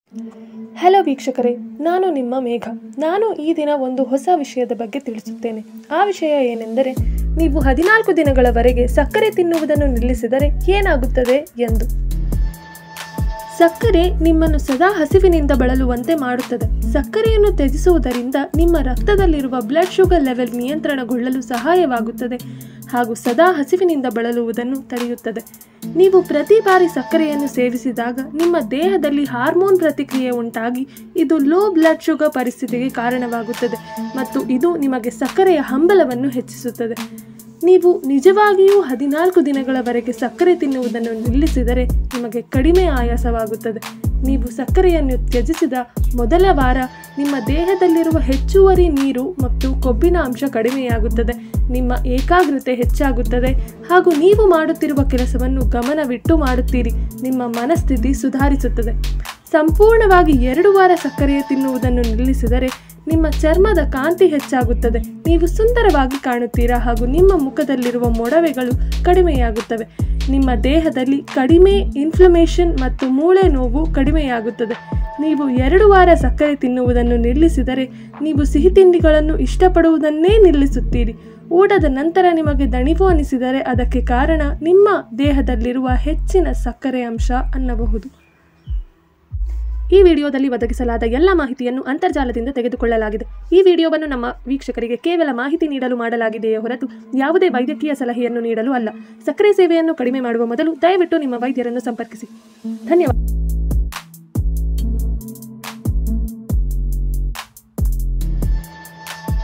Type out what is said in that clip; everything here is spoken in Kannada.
ಹಲೋ ವೀಕ್ಷಕರೇ ನಾನು ನಿಮ್ಮ ಮೇಘ ನಾನು ಈ ದಿನ ಒಂದು ಹೊಸ ವಿಷಯದ ಬಗ್ಗೆ ತಿಳಿಸುತ್ತೇನೆ ಆ ವಿಷಯ ಏನೆಂದರೆ ನೀವು ಹದಿನಾಲ್ಕು ದಿನಗಳವರೆಗೆ ಸಕ್ಕರೆ ತಿನ್ನುವುದನ್ನು ನಿಲ್ಲಿಸಿದರೆ ಏನಾಗುತ್ತದೆ ಎಂದು ಸಕ್ಕರೆ ನಿಮ್ಮನ್ನು ಸದಾ ಹಸಿವಿನಿಂದ ಬಳಲುವಂತೆ ಮಾಡುತ್ತದೆ ಸಕ್ಕರೆಯನ್ನು ತ್ಯಜಿಸುವುದರಿಂದ ನಿಮ್ಮ ರಕ್ತದಲ್ಲಿರುವ ಬ್ಲಡ್ ಶುಗರ್ ಲೆವೆಲ್ ನಿಯಂತ್ರಣಗೊಳ್ಳಲು ಸಹಾಯವಾಗುತ್ತದೆ ಹಾಗೂ ಸದಾ ಹಸಿವಿನಿಂದ ಬಳಲುವುದನ್ನು ತಡೆಯುತ್ತದೆ ನೀವು ಪ್ರತಿ ಬಾರಿ ಸಕ್ಕರೆಯನ್ನು ಸೇವಿಸಿದಾಗ ನಿಮ್ಮ ದೇಹದಲ್ಲಿ ಹಾರ್ಮೋನ್ ಪ್ರತಿಕ್ರಿಯೆ ಉಂಟಾಗಿ ಇದು ಲೋ ಬ್ಲಡ್ ಶುಗರ್ ಪರಿಸ್ಥಿತಿಗೆ ಕಾರಣವಾಗುತ್ತದೆ ಮತ್ತು ಇದು ನಿಮಗೆ ಸಕ್ಕರೆಯ ಹಂಬಲವನ್ನು ಹೆಚ್ಚಿಸುತ್ತದೆ ನೀವು ನಿಜವಾಗಿಯೂ ಹದಿನಾಲ್ಕು ದಿನಗಳವರೆಗೆ ಸಕ್ಕರೆ ತಿನ್ನುವುದನ್ನು ನಿಲ್ಲಿಸಿದರೆ ನಿಮಗೆ ಕಡಿಮೆ ಆಯಾಸವಾಗುತ್ತದೆ ನೀವು ಸಕ್ಕರೆಯನ್ನು ತ್ಯಜಿಸಿದ ಮೊದಲ ವಾರ ನಿಮ್ಮ ದೇಹದಲ್ಲಿರುವ ಹೆಚ್ಚುವರಿ ನೀರು ಮತ್ತು ಕೊಬ್ಬಿನ ಅಂಶ ಕಡಿಮೆಯಾಗುತ್ತದೆ ನಿಮ್ಮ ಏಕಾಗ್ರತೆ ಹೆಚ್ಚಾಗುತ್ತದೆ ಹಾಗೂ ನೀವು ಮಾಡುತ್ತಿರುವ ಕೆಲಸವನ್ನು ಗಮನವಿಟ್ಟು ಮಾಡುತ್ತೀರಿ ನಿಮ್ಮ ಮನಸ್ಥಿತಿ ಸುಧಾರಿಸುತ್ತದೆ ಸಂಪೂರ್ಣವಾಗಿ ಎರಡು ವಾರ ಸಕ್ಕರೆ ತಿನ್ನುವುದನ್ನು ನಿಲ್ಲಿಸಿದರೆ ನಿಮ್ಮ ಚರ್ಮದ ಕಾಂತಿ ಹೆಚ್ಚಾಗುತ್ತದೆ ನೀವು ಸುಂದರವಾಗಿ ಕಾಣುತ್ತೀರಾ ಹಾಗೂ ನಿಮ್ಮ ಮುಖದಲ್ಲಿರುವ ಮೊಡವೆಗಳು ಕಡಿಮೆಯಾಗುತ್ತವೆ ನಿಮ್ಮ ದೇಹದಲ್ಲಿ ಕಡಿಮೆ ಇನ್ಫ್ಲಮೇಷನ್ ಮತ್ತು ಮೂಳೆ ನೋವು ಕಡಿಮೆಯಾಗುತ್ತದೆ ನೀವು ಎರಡು ವಾರ ಸಕ್ಕರೆ ತಿನ್ನುವುದನ್ನು ನಿಲ್ಲಿಸಿದರೆ ನೀವು ಸಿಹಿ ತಿಂಡಿಗಳನ್ನು ಇಷ್ಟಪಡುವುದನ್ನೇ ನಿಲ್ಲಿಸುತ್ತೀರಿ ಊಟದ ನಂತರ ನಿಮಗೆ ದಣಿವು ಅನಿಸಿದರೆ ಅದಕ್ಕೆ ಕಾರಣ ನಿಮ್ಮ ದೇಹದಲ್ಲಿರುವ ಹೆಚ್ಚಿನ ಸಕ್ಕರೆ ಅಂಶ ಅನ್ನಬಹುದು ಈ ವಿಡಿಯೋದಲ್ಲಿ ಒದಗಿಸಲಾದ ಎಲ್ಲ ಮಾಹಿತಿಯನ್ನು ಅಂತರ್ಜಾಲದಿಂದ ತೆಗೆದುಕೊಳ್ಳಲಾಗಿದೆ ಈ ವಿಡಿಯೋವನ್ನು ನಮ್ಮ ವೀಕ್ಷಕರಿಗೆ ಕೇವಲ ಮಾಹಿತಿ ನೀಡಲು ಮಾಡಲಾಗಿದೆಯೇ ಹೊರತು ಯಾವುದೇ ವೈದ್ಯಕೀಯ ಸಲಹೆಯನ್ನು ನೀಡಲು ಅಲ್ಲ ಸಕ್ಕರೆ ಸೇವೆಯನ್ನು ಕಡಿಮೆ ಮಾಡುವ ಮೊದಲು ದಯವಿಟ್ಟು ನಿಮ್ಮ ವೈದ್ಯರನ್ನು ಸಂಪರ್ಕಿಸಿ ಧನ್ಯವಾದ